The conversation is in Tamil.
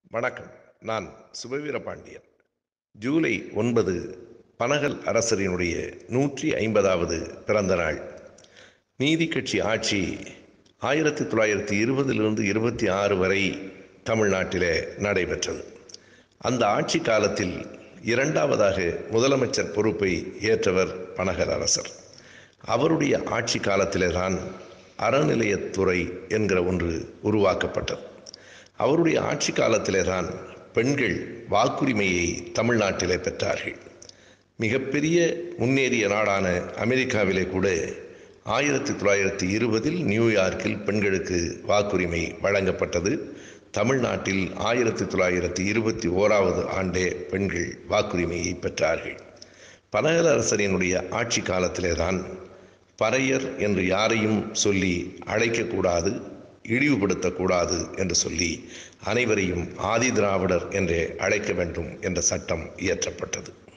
வணக்கம் நான் சுபவீர பாண்டியன் ஜூலை ஒன்பது பனகல் அரசரினுடைய நூற்றி ஐம்பதாவது பிறந்த நாள் நீதி கட்சி ஆட்சி ஆயிரத்தி தொள்ளாயிரத்தி இருபதிலிருந்து இருபத்தி ஆறு வரை தமிழ்நாட்டிலே நடைபெற்றது அந்த ஆட்சி காலத்தில் இரண்டாவதாக முதலமைச்சர் பொறுப்பை ஏற்றவர் பனகல் அரசர் அவருடைய ஆட்சி காலத்திலே தான் அறநிலையத்துறை என்கிற ஒன்று உருவாக்கப்பட்டது அவருடைய ஆட்சி காலத்திலே தான் பெண்கள் வாக்குரிமையை தமிழ்நாட்டிலே பெற்றார்கள் மிகப்பெரிய முன்னேறிய நாடான அமெரிக்காவிலே கூட ஆயிரத்தி தொள்ளாயிரத்தி இருபதில் நியூயார்க்கில் பெண்களுக்கு வாக்குரிமை வழங்கப்பட்டது தமிழ்நாட்டில் ஆயிரத்தி தொள்ளாயிரத்தி இருபத்தி ஓராவது ஆண்டே பெண்கள் வாக்குரிமையை பெற்றார்கள் பனகலரசரினுடைய ஆட்சி காலத்திலே தான் பறையர் என்று யாரையும் சொல்லி அழைக்கக்கூடாது இழிவுபடுத்தக்கூடாது என்று சொல்லி அனைவரையும் ஆதி திராவிடர் என்றே அழைக்க வேண்டும் என்ற சட்டம் இயற்றப்பட்டது